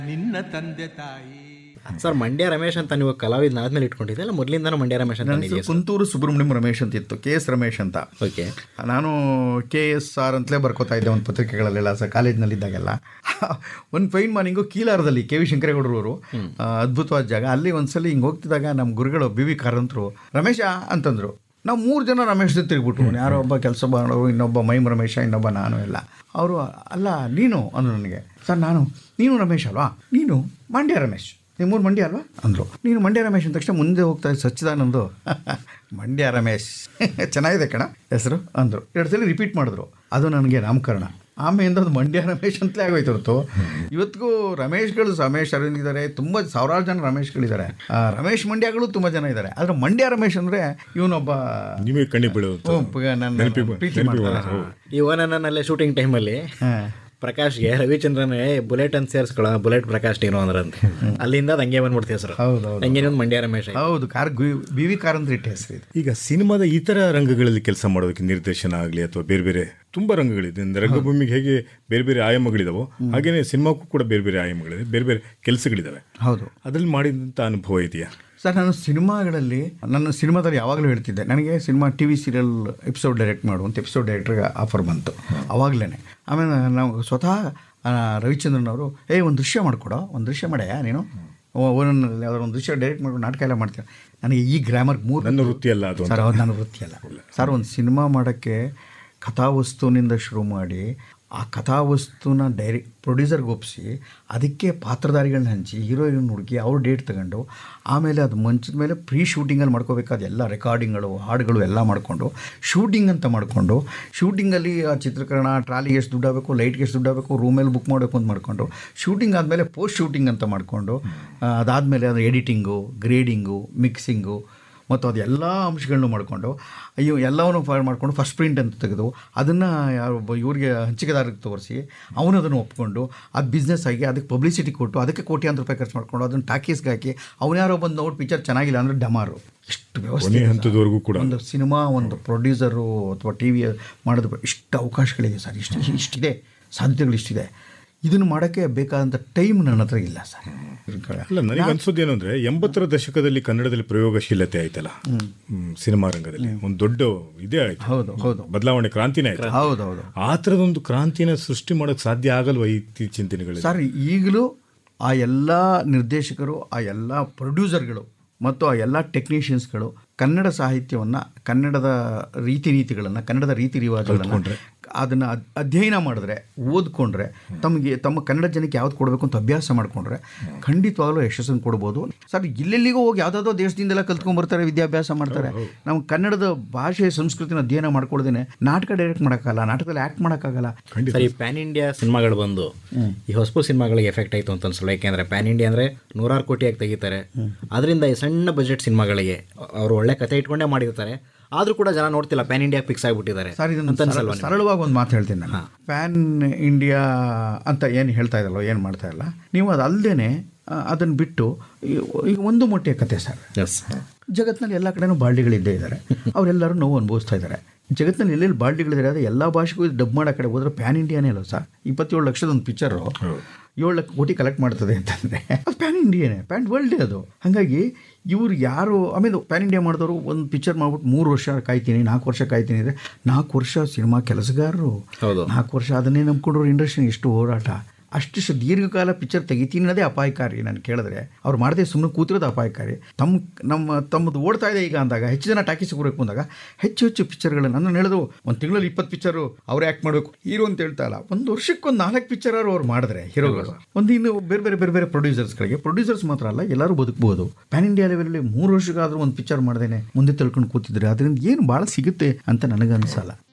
ನಿನ್ನ ತಂದೆ ತಾಯಿ ಸರ್ ಮಂಡ್ಯ ರಮೇಶ್ ಅಂತ ನೀವು ಕಲಾವಿದನಾದ್ಮೇಲೆ ಇಟ್ಕೊಂಡಿದ್ದೆ ಇಲ್ಲ ಮೊದಲಿಂದಾನು ಮಂಡ್ಯ ರಮೇಶ್ ಅಂತ ನನ್ನ ಹೆಸರು ಕುಂತೂರು ಸುಬ್ರಹ್ಮಣ್ಯಂ ರಮೇಶ್ ಅಂತ ಇತ್ತು ಕೆ ಎಸ್ ರಮೇಶ್ ಅಂತ ಓಕೆ ನಾನು ಕೆ ಎಸ್ ಆರ್ ಅಂತಲೇ ಬರ್ಕೋತಾ ಇದ್ದೆ ಒಂದು ಪತ್ರಿಕೆಗಳಲ್ಲೆಲ್ಲ ಸರ್ ಕಾಲೇಜ್ನಲ್ಲಿದ್ದಾಗೆಲ್ಲ ಒಂದು ಫೈನ್ ಮಾರ್ನಿಂಗು ಕೀಲಾರದಲ್ಲಿ ಕೆ ವಿ ಶಂಕರೇಗೌಡರವರು ಅದ್ಭುತವಾದ ಜಾಗ ಅಲ್ಲಿ ಒಂದ್ಸಲಿ ಹಿಂಗೆ ಹೋಗ್ತಿದ್ದಾಗ ನಮ್ಮ ಗುರುಗಳು ಬಿ ವಿ ಕಾರಂತರು ರಮೇಶ ಅಂತಂದರು ನಾವು ಮೂರು ಜನ ರಮೇಶ್ ತಿರುಗ್ಬಿಟ್ಟು ಯಾರೋ ಒಬ್ಬ ಕೆಲಸ ಮಾಡೋರು ಇನ್ನೊಬ್ಬ ಮೈಮ್ ರಮೇಶ ಇನ್ನೊಬ್ಬ ನಾನು ಎಲ್ಲ ಅವರು ಅಲ್ಲ ನೀನು ಅಂದರು ನನಗೆ ಸರ್ ನಾನು ನೀನು ರಮೇಶ್ ಅಲ್ವಾ ನೀನು ಮಂಡ್ಯ ರಮೇಶ್ ನಿಮ್ಮೂರು ಮಂಡ್ಯ ಅಲ್ವಾ ಅಂದರು ನೀನು ಮಂಡ್ಯ ರಮೇಶ್ ಅಂದ ತಕ್ಷಣ ಮುಂದೆ ಹೋಗ್ತಾ ಇದ್ದ ಸಚ್ಚಿದಾನಂದು ಮಂಡ್ಯ ರಮೇಶ್ ಚೆನ್ನಾಗಿದೆ ಕಣ ಹೆಸರು ಅಂದರು ಎರಡು ಸಲ ರಿಪೀಟ್ ಮಾಡಿದ್ರು ಅದು ನನಗೆ ನಾಮಕರಣ ಆಮೇಲೆ ಅದು ಮಂಡ್ಯ ರಮೇಶ್ ಅಂತಲೇ ಆಗೋಯ್ತು ಹೊರತು ಇವತ್ತಿಗೂ ರಮೇಶ್ಗಳು ರಮೇಶ್ ಅರವಿಂದ್ ಇದ್ದಾರೆ ತುಂಬ ಸಾವಿರಾರು ಜನ ರಮೇಶ್ಗಳಿದ್ದಾರೆ ಆ, ರಮೇಶ್ ಮಂಡ್ಯಗಳು ತುಂಬ ಜನ ಇದ್ದಾರೆ ಆದರೆ ಮಂಡ್ಯ ರಮೇಶ್ ಅಂದರೆ ಇವನೊಬ್ಬ ನಿಮಗೆ ಕಣ್ಣಿ ಬೀಳುವಂತ ಓ, ಪ- ನನ್ನ ಪ್ರೀತಿ ಮಾಡ್ತಾರೆ ಈ ಓನನ್ನಲ್ಲೇ ಶೂಟಿಂಗ್ ಟೈಮಲ್ಲಿ ಹಾಂ ಪ್ರಕಾಶ್ಗೆ ರವಿಚಂದ್ರನ್ "ಏ, ಬುಲೆಟ್ ಅಂತ ಸೇರಿಸ್ಕೊಳ ಬುಲೆಟ್ ಪ್ರಕಾಶ್ ನೀನು ಅಂದ್ರಂತೆ ಅಲ್ಲಿಂದ ಅದು ಹಂಗೆ ಬಂದ್ಬಿಡ್ತೀವಿ ಸರ್ ಹೌದು ಹೌದು ಹಂಗೆ ಒಂದು ಮಂಡ್ಯ ರಮೇಶ್ ಆಯ್ತು. ಹೌದು ಕಾರ್ ಬಿ ವಿ ಕಾರ್ ಅಂತ ಇಟ್ಟು ಹೆಸರು ಇದು ಈಗ ಸಿನಿಮಾದ ಇತರ ರಂಗಗಳಲ್ಲಿ ಕೆಲಸ ಮಾಡೋದಕ್ಕೆ ನಿರ್ದೇಶನ ಆಗಲಿ ಅಥವಾ ಬೇರೆ ಬೇರೆ ತುಂಬಾ ರಂಗಗಳಿದೆ ಅಂದ್ರೆ ರಂಗಭೂಮಿಗೆ ಹೇಗೆ ಬೇರೆ ಬೇರೆ ಆಯಾಮಗಳಿದಾವೋ ಹಾಗೇನೆ ಸಿನಿಮಾಕ್ಕೂ ಕೂಡ ಬೇರೆ ಬೇರೆ ಆಯಾಮಗಳಿದೆ ಬೇರೆ ಬೇರೆ ಕೆಲಸಗಳಿದಾವೆ ಹೌದು ಅದ್ರಲ್ಲಿ ಮಾಡಿದಂಥ ಅನುಭವ ಇದೆಯಾ ಸರ್ ನಾನು ಸಿನಿಮಾಗಳಲ್ಲಿ ನನ್ನ ಸಿನಿಮಾದಲ್ಲಿ ಯಾವಾಗಲೂ ಹೇಳ್ತಿದ್ದೆ ನನಗೆ cinema T V serial episode direct ಮಾಡು ಅಂತ ಎಪಿಸೋಡ್ ಡೈರೆಕ್ಟ್ರಿಗೆ ಆಫರ್ ಬಂತು ಅವಾಗಲೇ ಆಮೇಲೆ ನಾವು ಸ್ವತಃ ಆ, ರವಿಚಂದ್ರನ್ ಅವರು ಏ ಒಂದು ದೃಶ್ಯ ಮಾಡಿಕೊಡೋ ಒಂದು ದೃಶ್ಯ ಮಾಡ್ಯಾ ನೀನು ಒಂದೊಂದು ಯಾವ್ದಾದ್ರು ಒಂದು ದೃಶ್ಯ ಡೈರೆಕ್ಟ್ ಮಾಡ್ಕೊಂಡು ನಾಟಕ ಎಲ್ಲ ಮಾಡ್ತೀನಿ ನನಗೆ ಈ ಗ್ರಾಮರ್ ಮೂರು ನನ್ನ ವೃತ್ತಿ ಅಲ್ಲ ಅದು ಅಂತ. ಸರ್ ಅದು ನನ್ನ ವೃತ್ತಿ ಅಲ್ಲ ಸರ್ ಒಂದು ಸಿನಿಮಾ ಮಾಡೋಕ್ಕೆ ಕಥಾವಸ್ತುವಿನಿಂದ ಶುರು ಮಾಡಿ ಆ ಕಥಾವಸ್ತುನ ಡೈರೆ ಪ್ರೊಡ್ಯೂಸರ್ಗೆ ಒಪ್ಪಿಸಿ ಅದಕ್ಕೆ ಪಾತ್ರಧಾರಿಗಳನ್ನ ಹಂಚಿ ಹೀರೋಯಿನ್ ಹುಡುಕಿ ಅವ್ರ ಡೇಟ್ ತಗೊಂಡು ಆಮೇಲೆ ಅದು ಮಂಚದ ಮೇಲೆ ಪ್ರೀ ಶೂಟಿಂಗಲ್ಲಿ ಮಾಡ್ಕೋಬೇಕಾದ ಎಲ್ಲ ರೆಕಾರ್ಡಿಂಗ್ಗಳು ಹಾಡುಗಳು ಎಲ್ಲ ಮಾಡಿಕೊಂಡು ಶೂಟಿಂಗ್ ಅಂತ ಮಾಡಿಕೊಂಡು ಶೂಟಿಂಗಲ್ಲಿ ಆ ಚಿತ್ರೀಕರಣ ಟ್ರಾಲಿಗೆ ಎಷ್ಟು ದುಡ್ಡು ಆಗಬೇಕು ಲೈಟ್ಗೆ ಎಷ್ಟು ದುಡ್ಡು ಆಗಬೇಕು ರೂಮಲ್ಲಿ ಬುಕ್ ಮಾಡಬೇಕು ಅಂತ ಮಾಡಿಕೊಂಡು ಶೂಟಿಂಗ್ ಆದಮೇಲೆ ಪೋಸ್ಟ್ ಶೂಟಿಂಗ್ ಅಂತ ಮಾಡಿಕೊಂಡು ಅದಾದಮೇಲೆ ಅದು ಎಡಿಟಿಂಗು ಗ್ರೇಡಿಂಗು ಮಿಕ್ಸಿಂಗು ಮತ್ತು ಅದು ಎಲ್ಲ ಅಂಶಗಳನ್ನು ಮಾಡಿಕೊಂಡು ಅಯ್ಯೋ ಎಲ್ಲವನ್ನು ಫೈಲ್ ಮಾಡಿಕೊಂಡು ಫಸ್ಟ್ ಪ್ರಿಂಟ್ ಅಂತ ತೆಗೆದು ಅದನ್ನು ಯಾರೊಬ್ಬ ಇವ್ರಿಗೆ ಹಂಚಿಕೆದಾರರಿಗೆ ತೋರಿಸಿ ಅವನು ಅದನ್ನು ಒಪ್ಕೊಂಡು ಅದು ಬಿಸ್ನೆಸ್ ಆಗಿ ಅದಕ್ಕೆ ಪಬ್ಲಿಸಿಟಿ ಕೊಟ್ಟು ಅದಕ್ಕೆ ಕೋಟ್ಯಾಂತರ ರೂಪಾಯಿ ಖರ್ಚು ಮಾಡ್ಕೊಂಡು ಅದನ್ನು ಟಾಕೀಸ್ಗೆ ಹಾಕಿ ಅವನು ಯಾರೋ ಬಂದು ನೋಡಿ ಪಿಕ್ಚರ್ ಚೆನ್ನಾಗಿಲ್ಲ ಅಂದರೆ ಡಮಾರು ಎಷ್ಟು ವ್ಯವಸ್ಥೆ ಕೊನೆ ಇದೆ ಸರ್. ಹಂತದವರೆಗೂ ಕೂಡ ಒಂದು ಸಿನಿಮಾ ಒಂದು ಪ್ರೊಡ್ಯೂಸರು ಅಥವಾ ಟಿ ವಿ ಮಾಡೋದು ಇಷ್ಟು ಅವಕಾಶಗಳಿದೆ ಸರ್ ಇಷ್ಟು ಇಷ್ಟಿದೆ ಸಾಧ್ಯತೆಗಳು ಇಷ್ಟಿದೆ ಇದನ್ನು ಮಾಡೋಕ್ಕೆ ಬೇಕಾದಂಥ ಟೈಮ್ ನನ್ನ ಹತ್ರ ಇಲ್ಲ ಸರ್ ಅಲ್ಲ ನನಗೆ ಅನ್ಸೋದೇನು ಅಂದ್ರೆ ಎಂಬತ್ತರ ದಶಕದಲ್ಲಿ ಕನ್ನಡದಲ್ಲಿ ಪ್ರಯೋಗಶೀಲತೆ ಆಯ್ತಲ್ಲ ಹ್ಮ್, ಸಿನಿಮಾ ರಂಗದಲ್ಲಿ ಒಂದು ದೊಡ್ಡ ಇದೇ ಆಯ್ತು ಹೌದು ಹೌದು ಬದಲಾವಣೆ ಕ್ರಾಂತಿನೇ ಆಯ್ತು ಹೌದು ಹೌದು ಆ ಥರದೊಂದು ಕ್ರಾಂತಿನ ಸೃಷ್ಟಿ ಮಾಡೋಕೆ ಸಾಧ್ಯ ಆಗಲ್ವಾ ಇತ್ತೀಚಿನ ದಿನಗಳಲ್ಲಿ ಸರ್ ಈಗಲೂ ಆ ಎಲ್ಲ ನಿರ್ದೇಶಕರು ಆ ಎಲ್ಲ ಪ್ರೊಡ್ಯೂಸರ್ಗಳು ಮತ್ತು ಆ ಎಲ್ಲ ಟೆಕ್ನಿಷಿಯನ್ಸ್ಗಳು ಕನ್ನಡ ಸಾಹಿತ್ಯವನ್ನು ಕನ್ನಡದ ರೀತಿ ನೀತಿಗಳನ್ನು ಕನ್ನಡದ ರೀತಿ ರಿವಾಜುಗಳನ್ನು ಅದನ್ನು ಅಧ್ಯಯನ ಮಾಡಿದ್ರೆ ಓದ್ಕೊಂಡ್ರೆ ತಮಗೆ ತಮ್ಮ ಕನ್ನಡ ಜನಕ್ಕೆ ಯಾವ್ದು ಕೊಡಬೇಕು ಅಂತ ಅಭ್ಯಾಸ ಮಾಡಿಕೊಂಡ್ರೆ ಖಂಡಿತವಾಗ್ಲೂ ಯಶಸ್ಸನ್ನು ಕೊಡ್ಬೋದು ಸರ್ ಎಲ್ಲೆಲ್ಲಿಗೂ ಹೋಗಿ ಯಾವುದಾದ್ರೂ ದೇಶದಿಂದೆಲ್ಲ ಕಲ್ತ್ಕೊಂಡ್ಬರ್ತಾರೆ ವಿದ್ಯಾಭ್ಯಾಸ ಮಾಡ್ತಾರೆ ನಮ್ಮ ಕನ್ನಡದ ಭಾಷೆ ಸಂಸ್ಕೃತಿನ ಅಧ್ಯಯನ ಮಾಡ್ಕೊಳ್ದೇನೆ ನಾಟಕ ಡೈರೆಕ್ಟ್ ಮಾಡೋಕ್ಕಾಗಲ್ಲ ನಾಟಕದಲ್ಲಿ ಆ್ಯಕ್ಟ್ ಮಾಡೋಕ್ಕಾಗಲ್ಲ ಸರ್ ಈ ಪ್ಯಾನ್ ಇಂಡಿಯಾ ಸಿನಿಮಾಗಳು ಬಂದು ಈ ಹೊಸಪು ಸಿನಿಮಾಗಳಿಗೆ ಎಫೆಕ್ಟ್ ಆಯಿತು ಅಂತ ಅನ್ಸಲ್ಲ ಯಾಕೆಂದ್ರೆ ಪ್ಯಾನ್ ಇಂಡಿಯಾ ಅಂದರೆ ನೂರಾರು ಕೋಟಿಯಾಗಿ ತೆಗಿತಾರೆ ಅದರಿಂದ ಈ ಸಣ್ಣ ಬಜೆಟ್ ಸಿನಿಮಾಗಳಿಗೆ ಅವರು ಒಳ್ಳೆ ಕತೆ ಇಟ್ಕೊಂಡೇ ಮಾಡಿರ್ತಾರೆ ಆದರೂ ಕೂಡ ಜನ ನೋಡ್ತಿಲ್ಲ ಪ್ಯಾನ್ ಇಂಡಿಯಾ ಫಿಕ್ಸ್ ಆಗಿಬಿಟ್ಟಿದ್ದಾರೆ ಸರ್ ಇದನ್ನು ಅಂತ ಅನ್ಸಲ್ವಾ ನಿಮ್ಗೆ? ಸರಳವಾಗಿ ಒಂದು ಮಾತು ಹೇಳ್ತೀನಿ ನಾನು ಪ್ಯಾನ್ ಇಂಡಿಯಾ ಅಂತ ಏನು ಹೇಳ್ತಾ ಇದ್ದಲ್ಲ ಏನು ಮಾಡ್ತಾ ಇಲ್ಲ ನೀವು ಅದು ಅಲ್ಲದೆ ಅದನ್ನು ಬಿಟ್ಟು ಈ- ಈಗ ಒಂದು ಮೊಟ್ಟೆ ಕತೆ ಸರ್ Yes. ಜಗತ್ತಿನಲ್ಲಿ ಎಲ್ಲ ಕಡೆನೂ ಬಾಲ್ಡಿಗಳಿದ್ದೇ ಇದ್ದಾರೆ ಅವರೆಲ್ಲರೂ ನೋವು ಅನುಭವಿಸ್ತಾ ಇದ್ದಾರೆ ಜಗತ್ತಿನಲ್ಲಿ ಎಲ್ಲೆಲ್ಲಿ ಬಾಲ್ಡಿಗಳಿದ್ದಾರೆ ಅದು ಎಲ್ಲ ಭಾಷೆಗೂ ಡಬ್ ಮಾಡೋ ಕಡೆ ಹೋದ್ರೆ ಪ್ಯಾನ್ ಇಂಡಿಯಾನೇ ಅಲ್ಲ ಸರ್ ಇಪ್ಪತ್ತೇಳು ಲಕ್ಷದ ಒಂದು ಪಿಕ್ಚರು ಏಳು ಲಕ್ಷ ಕೋಟಿ ಕಲೆಕ್ಟ್ ಮಾಡ್ತದೆ ಅಂತಂದರೆ ಅದು ಪ್ಯಾನ್ ಇಂಡಿಯಾನೇ ಪ್ಯಾನ್ ವರ್ಲ್ಡೇ ಅದು ಹಾಗಾಗಿ ಇವ್ರು ಯಾರು ಆಮೇಲೆ ಪ್ಯಾನ್ ಇಂಡಿಯಾ ಮಾಡಿದವರು ಒಂದು ಪಿಕ್ಚರ್ ಮಾಡ್ಬಿಟ್ಟು ಮೂರು ವರ್ಷ ಕಾಯ್ತೀನಿ ನಾಲ್ಕು ವರ್ಷ ಕಾಯ್ತೀನಿ ಅಂದರೆ ನಾಲ್ಕು ವರ್ಷ ಸಿನಿಮಾ ಕೆಲಸಗಾರರು ಹೌದು. ನಾಲ್ಕು ವರ್ಷ ಅದನ್ನೇ ನಂಬ್ಕೊಂಡ್ರು ಇಂಡಸ್ಟ್ರಿ ಎಷ್ಟು ಹೋರಾಟ ಅಷ್ಟು ದೀರ್ಘಕಾಲ ಪಿಕ್ಚರ್ ತೆಗಿತೀನಿ ಅನ್ನೋದೇ ಅಪಾಯಕಾರಿ ನಾನು ಕೇಳಿದ್ರೆ ಅವ್ರು ಮಾಡದೆ ಸುಮ್ಮನೆ ಕೂತಿರೋದು ಅಪಾಯಕಾರಿ ತಮ್ಮ ನಮ್ಮ ತಮ್ಮದು ಓಡ್ತಾ ಇದೆ ಈಗ ಅಂದಾಗ ಹೆಚ್ಚು ಜನ ಟಾಕೀಸ್ ಹೋಗ್ಬೇಕು ಅಂದಾಗ ಹೆಚ್ಚು ಹೆಚ್ಚು ಪಿಕ್ಚರ್ಗಳನ್ನು ನಾನು ಹೇಳೋದು ಒಂದು ತಿಂಗಳಲ್ಲಿ ಇಪ್ಪತ್ತು ಪಿಕ್ಚರು ಅವ್ರು ಆ್ಯಕ್ಟ್ ಮಾಡಬೇಕು ಹೀರೋ ಅಂತ ಹೇಳ್ತಾ ಇಲ್ಲ ಒಂದು ವರ್ಷಕ್ಕೆ ಒಂದು ನಾಲ್ಕು ಪಿಕ್ಚರ್ ಅವ್ರು ಮಾಡಿದ್ರೆ ಹೀರೋಗಳು ಒಂದು ಇನ್ನು ಬೇರೆ ಬೇರೆ ಬೇರೆ ಬೇರೆ ಪ್ರೊಡ್ಯೂಸರ್ಸ್ಗಳಿಗೆ ಪ್ರೊಡ್ಯೂಸರ್ಸ್ ಮಾತ್ರ ಅಲ್ಲ ಎಲ್ಲರೂ ಬದುಕಬಹುದು ಪ್ಯಾನ್ ಇಂಡಿಯಾ ಲೆವೆಲಲ್ಲಿ ಮೂರು ವರ್ಷಕ್ಕಾದರೂ ಒಂದು ಪಿಕ್ಚರ್ ಮಾಡ್ದೇನೆ ಮುಂದೆ ತಿಳ್ಕೊಂಡು ಕೂತಿದ್ರೆ ಅದರಿಂದ ಏನು ಭಾಳ ಸಿಗುತ್ತೆ ಅಂತ ನನಗನ್ಸಲ್ಲ